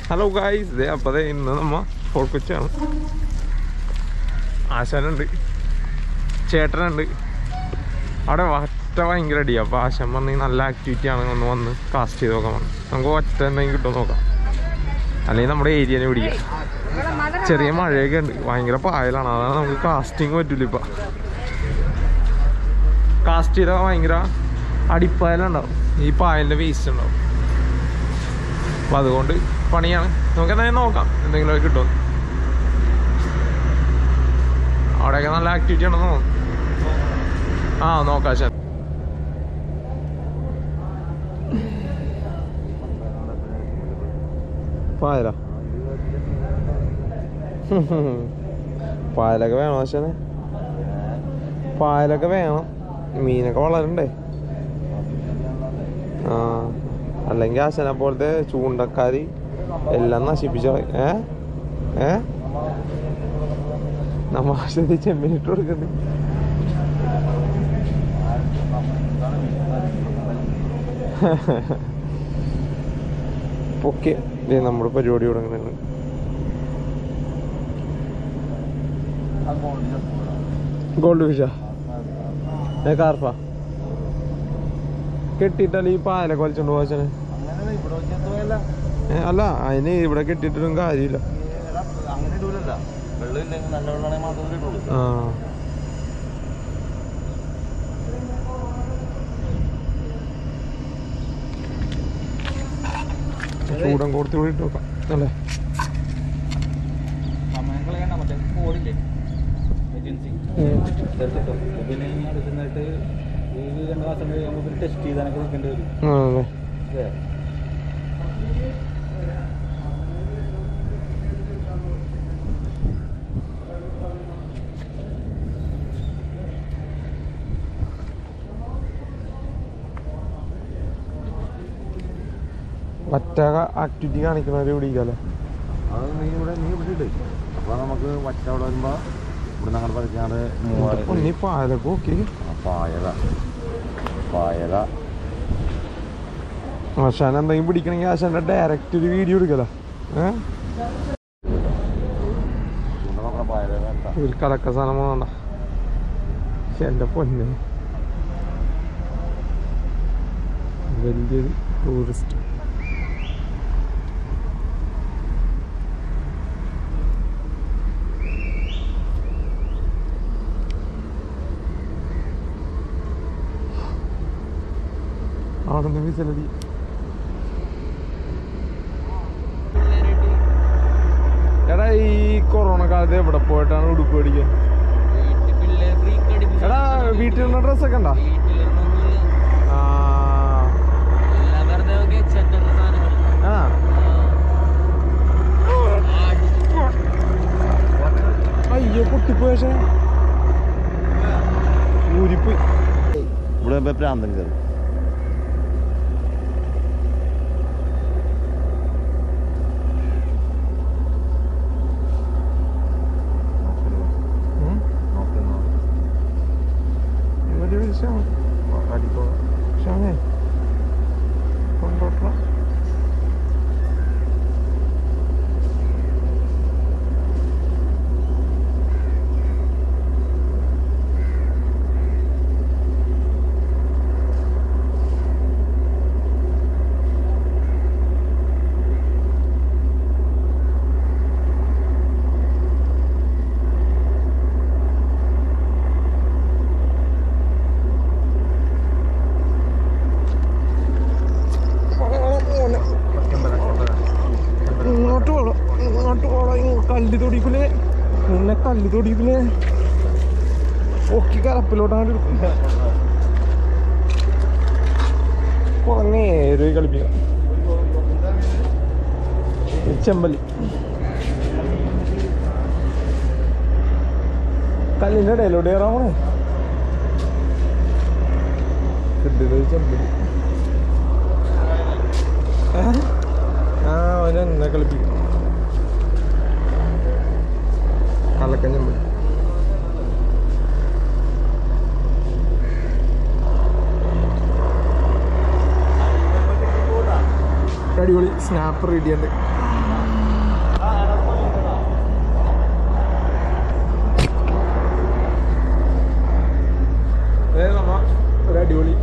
Hello guys ഇതേ അപ്പോൾ ഇന്ന് നമ്മ ഫോർട്ട് കൊച്ചിയാണ് ആശാനുണ്ട് ചേട്ടനുണ്ട് അവിടെ ഒറ്റ ഭയങ്കര അടിയാ അപ്പോൾ ആശാൻ പറഞ്ഞ നല്ല ആക്ടിവിറ്റി ആണ് ഒന്ന് വന്ന് കാസ്റ്റ് ചെയ്ത് നോക്കാൻ പറഞ്ഞു നമുക്ക് ഒറ്റ എന്തെങ്കിലും കിട്ടുമോ നോക്കാം അല്ലെങ്കിൽ നമ്മുടെ ഏരിയനെ പിടിക്കാം ചെറിയ മഴയൊക്കെ ഉണ്ട് ഭയങ്കര പായലാണ് അതാണ് നമുക്ക് കാസ്റ്റിംഗ് പറ്റൂല ഇപ്പം കാസ്റ്റ് ചെയ്താൽ ഭയങ്കര അടിപ്പായലുണ്ടാവും ഈ പായലിൻ്റെ വേസ്റ്റ് ഉണ്ടാവും അപ്പം അതുകൊണ്ട് പണിയാണ് നമുക്ക് എന്തായാലും നോക്കാം എന്തെങ്കിലും കിട്ടും അവിടെയൊക്കെ നല്ല ആക്ടിവിറ്റി ഉണ്ടെന്ന് തോന്നുന്നു ആ നോക്കാം ശരി പായല പായലൊക്കെ വേണം പക്ഷേ പായലൊക്കെ വേണം മീനൊക്കെ വളരണ്ടേ ആ അല്ലെങ്കിൽ ആശനെ പോലത്തെ ചൂണ്ടക്കാരി എല്ലാം നശിപ്പിച്ച ഏ ഏ നമ്മ ആശുപത്രി ചെമ്മിനിട്ട് കൊടുക്കണ്ട് പൊക്കെ ദേ നമ്മുടെ പരിപാടി തുടങ്ങുന്നുണ്ട് ഗോൾഡ് ഫിഷാ ഏ കാർഫ കെട്ടിയിട്ടല്ല ഈ പായലൊക്കെ വലിച്ചോണ്ട് പോവാച്ചനെ അങ്ങനെ ഇവിടെ വെച്ചെത്തുമല്ല ഏ, അല്ല അതിന് ഇവിടെ കെട്ടിയിട്ടൊന്നും കാര്യമില്ല അങ്ങനെ ഇടൂലല്ല വെള്ളം ഇല്ലെങ്കിൽ നല്ല വെള്ളമാണെങ്കിൽ മാത്രമേ ഇടുള്ളൂ ആ ചൂടം കൊടുത്ത് കൂടി ഇട്ട് നോക്കാം അല്ലേ സമയം കളയണ്ട മറ്റേ കോഡില്ലേ ഏജൻസി ചേർത്തിട്ടോ പിന്നെ ഇനി അടുത്തുനിന്നായിട്ട് ഈ രണ്ട് മാസം കഴിയുമ്പോൾ പിന്നെ ടെസ്റ്റ് ചെയ്താനൊക്കെ നിൽക്കേണ്ടി വരും ആ, അതെ അല്ലേ മറ്റ ആക്ടിവിറ്റി കാണിക്കുന്നവരെ പിടിക്കാല്ലേ അത് നീ ഇവിടെ നീ ഇവിടെ ഇട് അപ്പോൾ നമുക്ക് വറ്റ അവിടെ വരുമ്പോൾ ഇവിടെ ഞങ്ങൾ പഠിക്കാറ് മൂവായിരം നീ പാലൊക്കെ ഓക്കെ പായക പായക ആശാൻ എന്തെങ്കിലും പിടിക്കണമെങ്കിൽ ആശാന്റെ ഡയറക്റ്റ് ഒരു വീഡിയോ എടുക്കല ഏഹ് ചൂണ്ട നോക്കണം പായക വേണ്ട ഒരു കലക്ക സാധനം വേണ്ട എന്റെ പൊന്നെ വലിയൊരു ടൂറിസ്റ്റ് അവിടെ നിന്ന് വിസലടി എടാ ഈ കൊറോണ കാലത്ത് എവിടെ പോയിട്ടാണ് ഉടുപ്പ് മേടിക്കാൻ എടാ വീട്ടിലുള്ള ഡ്രസ്സൊക്കെ ഉണ്ടോ ആ ആ അയ്യോ പൊട്ടിപ്പോയി പക്ഷേ ഊരിപ്പോയി ഇവിടെ വരുമ്പോൾ പ്രാന്തം കയറും ഉം. ഇവര് വിളിച്ചാണ് അടിക്കോളാം ഷാനേ കൊണ്ടോട്ട ഇങ്ങോട്ട് പോണം ഇങ്ങോട്ട് പോണം ഇങ്ങ് കല്ല് തൊടിപ്പില് നിന്നെ കല്ല് തൊടിപ്പില് ഒക്കി കലപ്പിലോട്ടാണ് എടുക്കും കുറെ നേരെ കളിപ്പിക്കാം ഈ ചെമ്പല്ലി കല്ലിന്റെ ഇടയിലോട്ട് കയറാമണേ കിട്ടിയത് ചെമ്പല്ലി ഏഹ് ആ അവനെന്നെ കളിപ്പിക്കും കള്ളക്കഞ്ഞം പോയി അടിപൊളി സ്നാപ്പ് റെഡിയുണ്ട്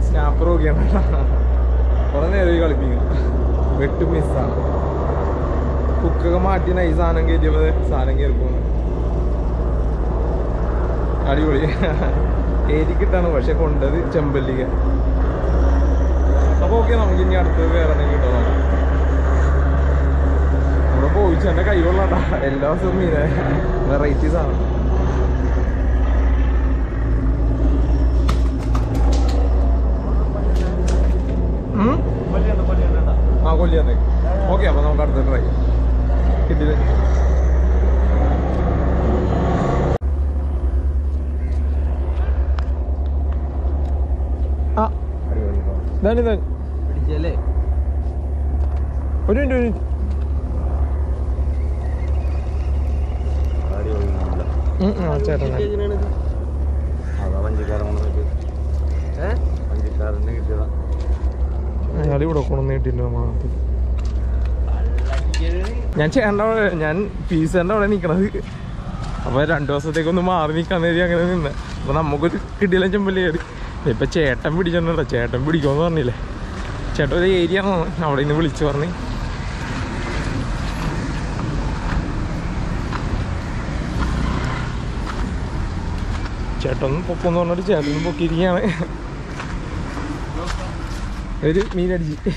സ്നാപ്പർ നോക്കിയാണ് കുറെ നേരം കളിപ്പിക്കും വെട്ട് മിസ്സാണ് കുക്കൊക്കെ മാറ്റി നൈ സാധനം കയറ്റിയപ്പോൾ സാധനം കയറി പോകുന്നു അടിപൊളി ഏരിക്കിട്ടാണ് പക്ഷെ കൊണ്ടത് ചെമ്പല്ലിക്ക അപ്പൊ ഓക്കെ നമുക്ക് ഇനി അടുത്തത് വേറെ എന്തെങ്കിലും കിട്ടോ നോക്കാം നമ്മുടെ പോയിച്ചെന്റെ കൈ കൊള്ളാട്ടാ എല്ലാ ദിവസവും മീനെ വെറൈറ്റീസ് ആണ് ഉം? ആ കൊല്ലിയാന്നേ ഓക്കെ അപ്പൊ നമുക്ക് അടുത്ത ട്രൈ കിട്ടില്ല ആ ഇതാണ് ഇതാണ് പിടിച്ചല്ലേ ഒരു മിനിറ്റ് ഒരു മിനിറ്റ് ഉം, ഉം, ആ ചേട്ടൻ അതാ വഞ്ചിക്കാരൻ കൊണ്ടുവന്നിട്ട് വഞ്ചിക്കാരന് കിട്ടിയതാ അയാൾ ഇവിടെ കൊണ്ടു കിട്ടില്ല മാറ്റി ഞാൻ ചേട്ടൻ്റെ അവിടെ ഞാൻ പീസറിൻ്റെ അവിടെ നിൽക്കണത് അപ്പോൾ രണ്ട് ദിവസത്തേക്ക് ഒന്ന് മാറി നിൽക്കാൻ നേരി അങ്ങനെ നിന്ന് അപ്പോൾ നമുക്കൊരു കിട്ടിയില്ല ചെമ്പല്ലി കയറി ഇപ്പം ചേട്ടൻ പിടിച്ചിട്ടുണ്ടോ ചേട്ടൻ പിടിക്കുമെന്ന് പറഞ്ഞില്ലേ ചേട്ടൻ ഒരു ഏരിയ ആണ് അവിടെ നിന്ന് വിളിച്ച് പറഞ്ഞ് ചേട്ടൻ പൊക്കെന്ന് പറഞ്ഞിട്ട് ചേട്ടൻ പൊക്കിയിരിക്കുകയാണ് ഒരു മീനടിച്ച്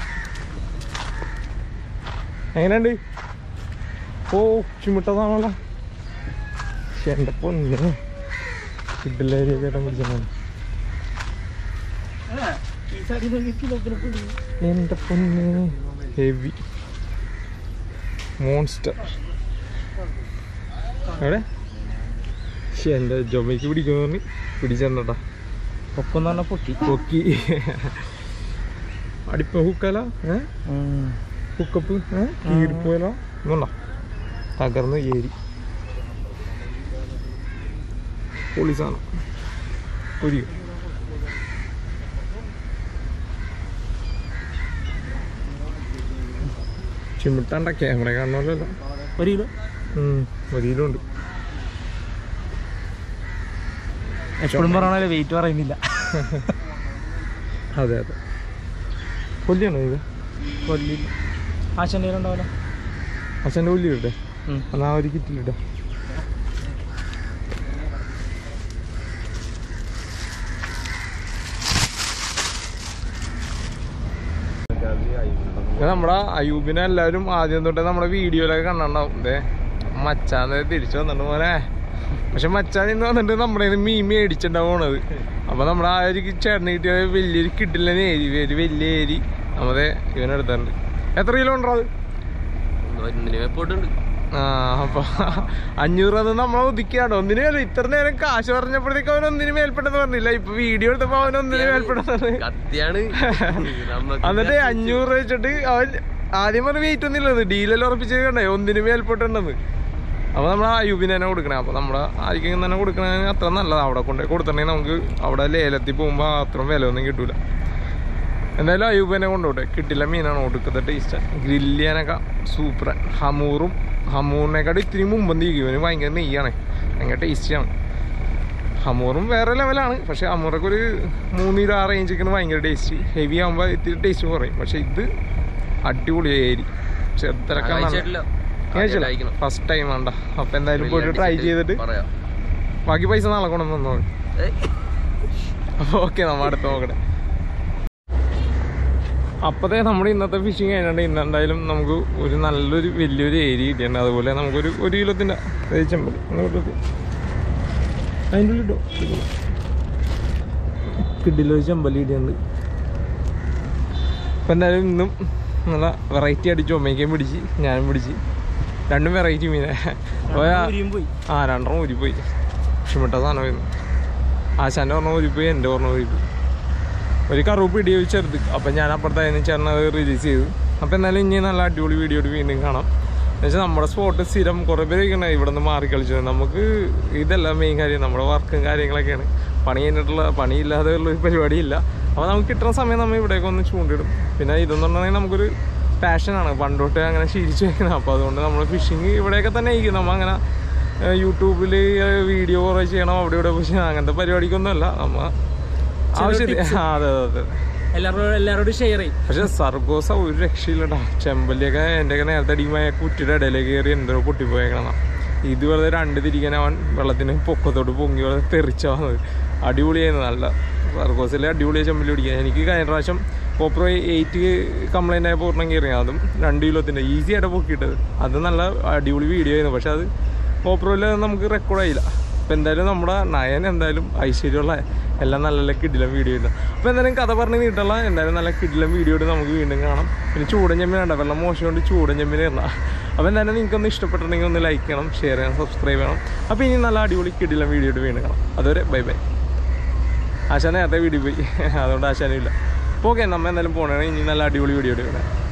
എങ്ങനെയുണ്ട് ഓ ചുമിട്ടതാണല്ലോ പക്ഷെ എൻ്റെ പൊന്നെ കിട്ടില്ല ചേട്ടൻ പിടിച്ചാണ് എൻ്റെ പൊന്നെ ഹെവി മോൺസ്റ്റർ എവിടെ പക്ഷെ എൻ്റെ ജൊമയ്ക്ക് പിടിക്കുമെന്ന് പറഞ്ഞ് പിടിച്ചെന്നട്ടാ ഒപ്പം തന്നെ പൊട്ടി പൊക്കി അടിപ്പ ഹുക്കല ഏ ഹുക്കപ്പ് ഏ കീറിപ്പോയല്ലോ ഇന്നുണ്ടോ തകർന്ന് ഏരി പൊളിസാണ് ഒരു ചിമിട്ടണ്ട ക്യാമറ കാണണമല്ലോ ഒരു കിലോ ഒരു കിലോ ഉണ്ട് എപ്പോഴും പറയണല്ലേ വെയിറ്റ് പറയുന്നില്ല അതെ അതെ കൊല്ലിയാണോ ഇത് കൊല്ലി ആശൻ്റെ ഉണ്ടാവില്ല അച്ഛൻ്റെ കൊല്ലി ഇട്ടെ എന്നാ ഒരു കിറ്റിലിട്ടെ ഇത് നമ്മുടെ അയൂബിനെ എല്ലാവരും ആദ്യം തൊട്ടേ നമ്മുടെ വീഡിയോയിലൊക്കെ കണ്ടിട്ടുണ്ടാവും ഇതേ മച്ചാന്ന് തിരിച്ചു വന്നിട്ട് മോനെ പക്ഷെ മച്ചാൻ ഇന്ന് വന്നിട്ട് നമ്മുടെ കയ്യിന്ന് മീൻ മേടിച്ചിട്ടുണ്ടാവണത് അപ്പൊ നമ്മുടെ ആ ഒരു ചേട്ടന് കിട്ടിയ വലിയൊരു കിട്ടില്ല ഏരി ഒരു വലിയ ഏരി നമ്മുടെ ഇവനെടുത്തിട്ടുണ്ട് എത്ര കിലോ ഉണ്ടോ അത് ആ അപ്പൊ അഞ്ഞൂറ് അത് നമ്മളെ ഒതുക്കിയാണോ ഒന്നിനു മേലെ ഇത്ര നേരം കാശ് പറഞ്ഞപ്പോഴത്തേക്ക് അവൻ ഒന്നിനു മേൽപ്പെട്ടെന്ന് പറഞ്ഞില്ല ഇപ്പൊ വീഡിയോ എടുത്തപ്പോ അവൻ ഒന്നിനു മേൽപ്പെട്ടത് കത്തിയാണ് എന്നിട്ട് അഞ്ഞൂറ് രൂപ വെച്ചിട്ട് അവൻ ആദ്യം പറഞ്ഞ വെയിറ്റ് ഒന്നുമില്ലത് ഡീലെല്ലാം ഉറപ്പിച്ച് കണ്ടേ ഒന്നിനു മേൽപ്പെട്ടുണ്ടെന്ന് അപ്പൊ നമ്മൾ അയൂബിന് തന്നെ കൊടുക്കണേ അപ്പൊ നമ്മുടെ ആർക്കെങ്കിലും തന്നെ കൊടുക്കണേ അത്ര നല്ലതാണ് അവിടെ കൊണ്ടുപോയി കൊടുത്തിട്ടുണ്ടെങ്കിൽ നമുക്ക് അവിടെ ലേലത്തിൽ പോകുമ്പോ അത്രയും വില ഒന്നും കിട്ടൂല എന്തായാലും അയൂബിനെ കൊണ്ടുപോട്ടെ കിട്ടില്ല മീനാണ് കൊടുക്കുന്നത് ടേസ്റ്റ് ഗ്രില്ല് ചെയ്യാനൊക്കെ സൂപ്പർ ഹമൂറും ഹമൂറിനെക്കാട്ടും ഇത്തിരി മുമ്പ് തീക്കും ഇവന് ഭയങ്കര നെയ്യാണ് ഭയങ്കര ടേസ്റ്റിയാണ് ഹമൂറും വേറെ ലെവലാണ് പക്ഷെ ഹമൂറൊക്കെ ഒരു മൂന്ന് കിലോ ആ റേഞ്ചൊക്കെയാണ് ഭയങ്കര ടേസ്റ്റ് ഹെവി ആകുമ്പോൾ ഇത്തിരി ടേസ്റ്റ് കുറയും പക്ഷെ ഇത് അടിപൊളി ഏരി ചെറുതരൊക്കെ കഴിച്ചിട്ടില്ല. കഴിക്കണം. ഫസ്റ്റ് ടൈം വേണ്ട അപ്പൊ എന്തായാലും പോയിട്ട് ട്രൈ ചെയ്തിട്ട് പറയാം ബാക്കി പൈസ നാളെ കൊണ്ടു തന്നോ അപ്പൊ ഓക്കെ നമ്മ അടുത്ത് നോക്കട്ടെ അപ്പത്തേ നമ്മുടെ ഇന്നത്തെ ഫിഷിങ് കഴിഞ്ഞിട്ട് ഇന്ന് എന്തായാലും നമുക്ക് ഒരു നല്ലൊരു വലിയൊരു ഏരിയ കിട്ടിയിട്ടുണ്ട് അതുപോലെ നമുക്കൊരു ഒരു കിലോത്തിന്റെ ചെമ്പല് അതിൻ്റെ ഉള്ളിട്ടോ കിട്ടില്ല ഒരു ചെമ്പല് കിട്ടിയിട്ടുണ്ട് അപ്പം എന്തായാലും ഇന്നും നല്ല വെറൈറ്റി അടിച്ച് ഒമ്മയ്ക്കയും പിടിച്ച് ഞാനും പിടിച്ച് രണ്ടും വെറൈറ്റി മീനെ അപ്പോൾ പോയി ആ രണ്ടെണ്ണം ഊരിപ്പോയി ക്ഷമിട്ട സാധനമായിരുന്നു ആശാൻ്റെ ഒരെണ്ണം ഊരിപ്പോയി എൻ്റെ ഒരെണ്ണം ഊരിപ്പോയി ഒരു കറുപ്പ് ഇടി ചെറുത് അപ്പം ഞാൻ അപ്പുറത്തായിരുന്നു ചേർന്ന് അത് റിലീസ് ചെയ്തു അപ്പം എന്നാലും ഇനി നല്ല അടിപൊളി വീഡിയോ വീണ്ടും കാണാം എന്നുവെച്ചാൽ നമ്മുടെ സ്പോട്ട് സ്ഥിരം കുറേ പേര് ഇരിക്കണേ ഇവിടെ നിന്ന് മാറി കളിച്ചത് നമുക്ക് ഇതല്ല മെയിൻ കാര്യം നമ്മുടെ വർക്കും കാര്യങ്ങളൊക്കെയാണ് പണി കഴിഞ്ഞിട്ടുള്ള പണിയില്ലാതെ ഉള്ള ഒരു പരിപാടിയില്ല അപ്പോൾ നമുക്ക് കിട്ടുന്ന സമയം നമ്മൾ ഇവിടേക്ക് ഒന്ന് ചൂണ്ടിടും പിന്നെ ഇതെന്ന് പറഞ്ഞാൽ നമുക്കൊരു പാഷനാണ് പണ്ടോട്ട് അങ്ങനെ ശീലിച്ചു വെക്കുന്നത് അപ്പോൾ അതുകൊണ്ട് നമ്മൾ ഫിഷിങ് ഇവിടെയൊക്കെ തന്നെ ആയിരിക്കും നമ്മൾ അങ്ങനെ യൂട്യൂബിൽ വീഡിയോ കുറേ ചെയ്യണം അവിടെ ഇവിടെ പോയി ചെയ്യണം അങ്ങനത്തെ പരിപാടിക്കൊന്നുമല്ല നമ്മൾ ആവശ്യത്തിന് ആ, അതെ അതെ അതെ എല്ലാവരോടും എല്ലാവരോടും ഷെയർ ചെയ്യും പക്ഷെ സർഗോസ ഒരു രക്ഷയില്ലടാ ചെമ്പല്ലിയൊക്കെ എൻ്റെ ഒക്കെ നേരത്തെ അടിക്കുമ്പോൾ കുറ്റിയുടെ ഇടയിലേക്ക് കയറി എന്തോ പൊട്ടിപ്പോയേക്കണം ഇത് വെറുതെ രണ്ട് തിരിക്കാൻ അവൻ വെള്ളത്തിന് പൊക്കത്തോട്ട് പൊങ്ങി വെറുതെ തെറിച്ച വന്നത് അടിപൊളിയായിരുന്നു നല്ല സർഗോസിൽ അടിപൊളിയായി ചെമ്പല്ലി പിടിക്കാൻ എനിക്ക് കഴിഞ്ഞ പ്രാവശ്യം കോപ്രോ എയ്റ്റ് കംപ്ലൈൻ്റ് ആയ പൂർണ്ണം കയറി അതും രണ്ട് കിലോത്തിൻ്റെ ഈസി ആയിട്ട് പൊക്കിയിട്ടത് അത് നല്ല അടിപൊളി വീഡിയോ ആയിരുന്നു പക്ഷെ അത് കോപ്രോയിൽ നമുക്ക് റെക്കോർഡായില്ല അപ്പോൾ എന്തായാലും നമ്മുടെ നയൻ എന്തായാലും ഐശ്വര്യമുള്ള എല്ലാം നല്ല നല്ല കിടിലം വീഡിയോ ഉണ്ട് അപ്പോൾ എന്തായാലും കഥ പറഞ്ഞ് നീട്ടുള്ള എന്തായാലും നല്ല കിടിലം വീഡിയോ ഇട്ട് നമുക്ക് വീണ്ടും കാണാം പിന്നെ ചൂടൻ ചെമ്മീൻ ഉണ്ട് വെള്ളം മോശം കൊണ്ട് ചൂടൻ ചെമ്മീൻ ഇടണം അപ്പോൾ എന്തായാലും നിങ്ങൾക്കൊന്ന് ഇഷ്ടപ്പെട്ടിട്ടുണ്ടെങ്കിൽ ഒന്ന് ലൈക്ക് ചെയ്യണം ഷെയർ ചെയ്യണം സബ്സ്ക്രൈബ് ചെയ്യണം അപ്പോൾ ഇനി നല്ല അടിപൊളി കിടിലം വീഡിയോ ഇട്ട് വീണ്ടും കാണാം അതുവരെ ബൈ ബൈ ആശാൻ നേരത്തെ വീഡിയോ പോയി അതുകൊണ്ട് ആശാനും ഇല്ല അപ്പോൾ ഓക്കെ നമ്മൾ എന്തായാലും പോകണമെങ്കിൽ ഇനി നല്ല അടിപൊളി വീഡിയോ ഇട്ട് കാണാം